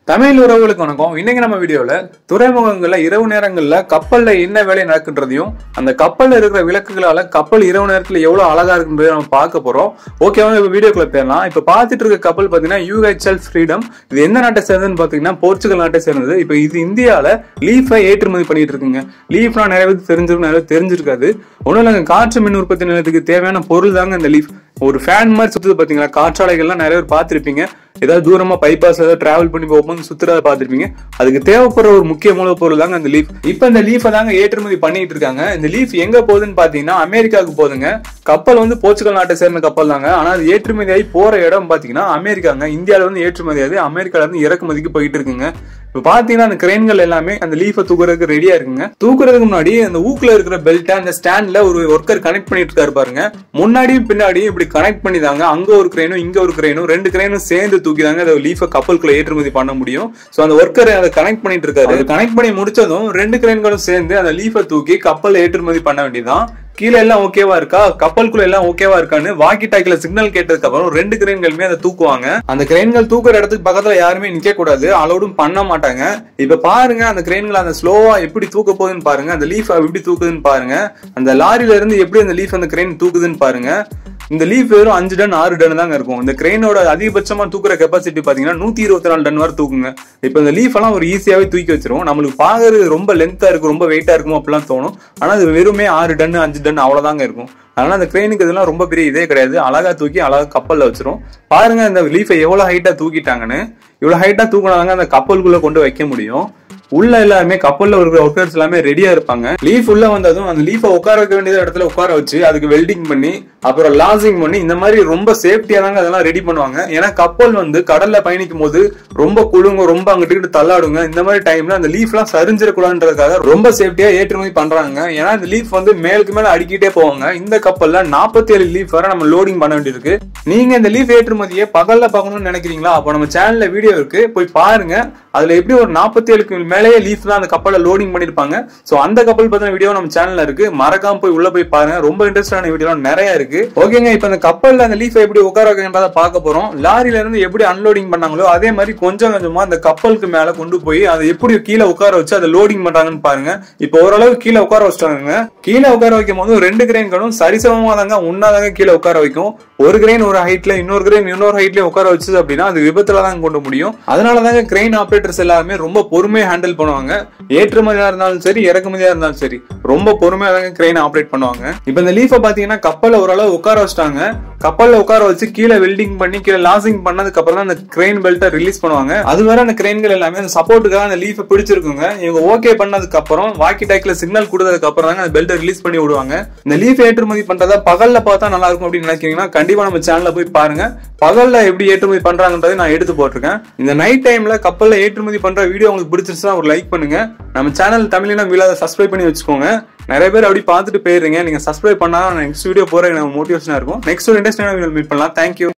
தமிழ் உறவுகளுக்கு வணக்கம் இன்னைக்கு நம்ம வீடியோல துறைமுகங்கள்ல இரவு நேரங்கள்ல கப்பல்ல என்ன வேலை நடக்குன்றதையும் அந்த கப்பல்ல இருக்கிற விளக்குகளால கப்பல் இரவு நேரத்துல எவ்வளவு அழகா இருக்குன்றதை நம்ம பார்க்க போறோம் ஓகேவா இப்ப வீடியோக்குள்ள போயிடலாம் இப்ப பார்த்துட்டு இருக்க கப்பல் பாத்தீங்கன்னா யூஹெச்எல் ஃப்ரீடம் இது எந்த நாட்டை சேர்ந்ததுன்னு பாத்தீங்கன்னா போர்ச்சுகல் நாட்டை சேர்ந்தது இப்ப இது இந்தியால லீஃபை ஏற்றுமதி பண்ணிட்டு இருக்குங்க லீஃப்னா நிறைய பேருக்கு தெரிஞ்சிருக்கும் நிறைய பேருக்கு தெரிஞ்சிருக்காது ஒன்றும் இல்லைங்க காற்று மின் உற்பத்தி நிலையத்துக்கு தேவையான பொருள் தாங்க இந்த லீஃப் ஒரு ஃபேன் மாதிரி சுத்துது பாத்தீங்களா காற்றாலைகள்லாம் நிறைய பேர் பார்த்திருப்பீங்க ஏதாவது தூரமா பைபாஸ் ஏதாவது டிராவல் பண்ணி போகும்போது சுத்துறத பார்த்திருப்பீங்க அதுக்கு தேவைப்படுற ஒரு முக்கிய மூலப்பொருள் தாங்க அந்த லீஃப் இப்போ இந்த லீஃபை தாங்க ஏற்றுமதி பண்ணிட்டு இருக்காங்க இந்த லீஃப் எங்க போகுதுன்னு பாத்தீங்கன்னா அமெரிக்காவுக்கு போகுதுங்க கப்பல் வந்து போர்ச்சுகல் நாட்டை சேர்ந்த கப்பல் தாங்க ஆனா அது ஏற்றுமதி ஆகி போற இடம் பாத்தீங்கன்னா அமெரிக்காங்க இந்தியால வந்து ஏற்றுமதி ஆகுது அமெரிக்கால இருந்து இறக்குமதிக்கு போயிட்டு இருக்குங்க இப்ப பாத்தீங்கன்னா அந்த கிரெயின்கள் எல்லாமே அந்த லீஃபை தூக்குறதுக்கு ரெடியா இருக்குங்க தூக்குறதுக்கு முன்னாடி அந்த ஊக்குல இருக்கிற பெல்ட்டை அந்த ஸ்டாண்ட்ல ஒரு ஒர்க்கர் கனெக்ட் பண்ணிட்டு இருக்காரு பாருங்க முன்னாடியும் பின்னாடியும் இப்படி கனெக்ட் பண்ணி தாங்க அங்க ஒரு கிரெயினும் இங்க ஒரு கிரெயினும் ரெண்டு கிரெயினும் சேர்ந்து தூக்கி தாங்க அந்த லீஃபை கப்பலுக்குள்ள ஏற்றுமதி பண்ண முடியும் சோ அந்த ஒர்க்கர் அதை கனெக்ட் பண்ணிட்டு இருக்காரு கனெக்ட் பண்ணி முடிச்சதும் ரெண்டு கிரெயின்களும் சேர்ந்து அந்த லீஃபை தூக்கி கப்பல் ஏற்றுமதி பண்ண வேண்டியதான் கீழே எல்லாம் ஓகேவா இருக்கா கப்பலுக்குள்ள எல்லாம் ஓகேவா இருக்கான்னு வாக்கி டாக்கில சிக்னல் கேட்டதுக்கு அப்புறம் ரெண்டு கிரெயின்களுமே அதை தூக்குவாங்க அந்த கிரெயின்கள் தூக்குற இடத்துக்கு பக்கத்துல யாருமே நிக்க கூடாது அலோடும் பண்ண மாட்டாங்க இப்ப பாருங்க அந்த கிரெயின்கள் அந்த ஸ்லோவா எப்படி தூக்க போகுதுன்னு பாருங்க அந்த லீஃப் எப்படி தூக்குதுன்னு பாருங்க அந்த லாரில இருந்து எப்படி அந்த லீஃப் அந்த கிரெயின் தூக்குதுன்னு பாருங்க இந்த லீஃப் வெறும் அஞ்சு டன் ஆறு டன் தாங்க இருக்கும் இந்த கிரெயினோட அதிகபட்சமா தூக்குற கெப்பாசிட்டி பாத்தீங்கன்னா நூத்தி இருபத்தி நாலு டன் வரை தூக்குங்க இப்ப இந்த லீஃப் எல்லாம் ஒரு ஈஸியாவே தூக்கி வச்சிரும் நம்மளுக்கு பாக்குறது ரொம்ப லென்த்தா இருக்கும் ரொம்ப வெயிட்டா இருக்குமோ அப்படிலாம் தோணும் ஆனா அது வெறுமே ஆறு டன் அஞ்சு டன் அவ்வளவுதாங்க இருக்கும் அதனால அந்த கிரெயினுக்கு இதெல்லாம் ரொம்ப பெரிய இதே கிடையாது அழகா தூக்கி அழகா கப்பல்ல வச்சிரும் பாருங்க இந்த லீஃபை எவ்வளவு ஹைட்டா தூக்கிட்டாங்கன்னு இவ்வளவு ஹைட்டா தூக்கினாங்க அந்த கப்பலுக்குள்ள கொண்டு வைக்க முடியும் உள்ள எல்லாருமே கப்பல்ல இருக்கிற ஒர்க்கர்ஸ் எல்லாமே ரெடியா இருப்பாங்க லீஃப் உள்ள வந்ததும் அந்த லீஃபை உட்கார வைக்க வேண்டிய இடத்துல உட்கார வச்சு அதுக்கு வெல்டிங் பண்ணி அப்புறம் லாசிங் பண்ணி இந்த மாதிரி ரொம்ப சேஃப்டியா தாங்க அதெல்லாம் ரெடி பண்ணுவாங்க ஏன்னா கப்பல் வந்து கடல்ல பயணிக்கும் போது ரொம்ப குழுங்க ரொம்ப அங்கிட்டு இங்கிட்டு தள்ளாடுங்க இந்த மாதிரி டைம்ல அந்த லீஃப் எல்லாம் சரிஞ்சிடக்கூடாதுன்றதுக்காக ரொம்ப சேஃப்டியா ஏற்றுமதி பண்றாங்க ஏன்னா இந்த லீஃப் வந்து மேலுக்கு மேல அடிக்கிட்டே போவாங்க இந்த கப்பல்ல நாற்பத்தி ஏழு லீஃப் வரை நம்ம லோடிங் பண்ண வேண்டியிருக்கு நீங்க இந்த லீஃப் ஏற்றுமதியை பகல்ல பார்க்கணும்னு நினைக்கிறீங்களா அப்போ நம்ம சேனல்ல வீடியோ இருக்கு போய் பாருங்க அதுல எப்படி ஒரு நாற்பத்தி ஏழுக்கு மேலேயே லீஃப் தான் அந்த கப்பல்ல லோடிங் பண்ணிருப்பாங்க சோ அந்த கப்பல் பத்தின வீடியோ நம்ம சேனல்ல இருக்கு மறக்காம போய் உள்ள போய் பாருங்க ரொம்ப இன்ட்ரெஸ்டான வீடியோ நிறைய இருக்கு ஓகேங்க இப்ப அந்த கப்பல்ல அந்த லீஃபை எப்படி உட்கார வைக்கின்றத பார்க்க போறோம் லாரில இருந்து எப்படி அன்லோடிங் பண்ணாங்களோ அதே மாதிரி கொஞ்சம் கொஞ்சமா அந்த கப்பலுக்கு மேல கொண்டு போய் அதை எப்படி கீழே உட்கார வச்சு அதை லோடிங் பண்றாங்கன்னு பாருங்க இப்போ ஓரளவு கீழே உட்கார வச்சிட்டாங்க கீழே உட்கார வைக்கும் போது ரெண்டு கிரெயின்களும் சரிசமமா தாங்க ஒன்னாதாங்க கீழே உட்கார வைக்கும் ஒரு கிரெயின் ஒரு ஹைட்ல இன்னொரு கிரெயின் இன்னொரு ஹைட்லயும் உட்கார வச்சது அப்படின்னா அது விபத்துல தான் கொண்டு முடியும் அதனால தாங்க கிரெயின் ஆபரேட்டர்ஸ் எல்லாருமே ரொம்ப பொறுமையா ஹேண்டில் பண்ணுவாங்க ஏற்றுமதியா இருந்தாலும் சரி இறக்குமதியா இருந்தாலும் சரி ரொம்ப பொறுமையா தாங்க கிரெயின் ஆப்ரேட் பண்ணுவாங்க இப்ப இந்த லீஃபை பாத்தீங்கன்னா கப்பல்ல ஓரளவு உட்கார வச்சிட்டாங்க கப்பல்ல உட்கார வச்சு கீழே வெல்டிங் பண்ணி கீழே லாசிங் பண்ணதுக்கு அப்புறம் தான் அந்த கிரெயின் பெல்ட்டை ரிலீஸ் பண்ணுவாங்க அது வரை அந்த கிரெயின்கள் எல்லாமே அந்த சப்போர்ட்டுக்காக அந்த லீஃபை பிடிச்சிருக்குங்க இவங்க ஓகே பண்ணதுக்கு அப்புறம் வாக்கி டாக்ல சிக்னல் கொடுத்ததுக்கு அப்புறம் தாங்க அந்த பெல்ட்டை ரிலீஸ் பண்ணி விடுவாங்க இந்த லீஃப் ஏற்றுமதி பண்றதா பகல்ல பார்த்தா நல்லா இருக்கும் அப்படின்னு நினைக்கிறீங்கன்னா கண்டிப்பா நம்ம சேனல்ல போய் பாருங்க பகல்ல எப்படி ஏற்றுமதி பண்றாங்கன்றதை நான் எடுத்து போட்டிருக்கேன் இந்த நைட் டைம்ல கப்பல்ல ஏற்றுமதி பண்ற வீடியோ உங்களுக்கு பிடிச்சிருச்சுன்னா ஒரு லைக் பண்ணுங்க நம்ம சேனல் தமிழினம் வீழாத சப்ஸ்கிரைப் பண்ணி வச்சுக்கோங்க நிறைய பேர் அப்படி பார்த்துட்டு போயிருங்க நீங்க சப்ஸ்கிரைப் பண்ணா நெக்ஸ்ட் வீடியோ போற எனக்கு மோட்டிவேஷனா இருக்கும் நெக்ஸ்ட் ஒரு இன்ட்ரெஸ்டான மீட் பண்ணலாம் தேங்க்யூ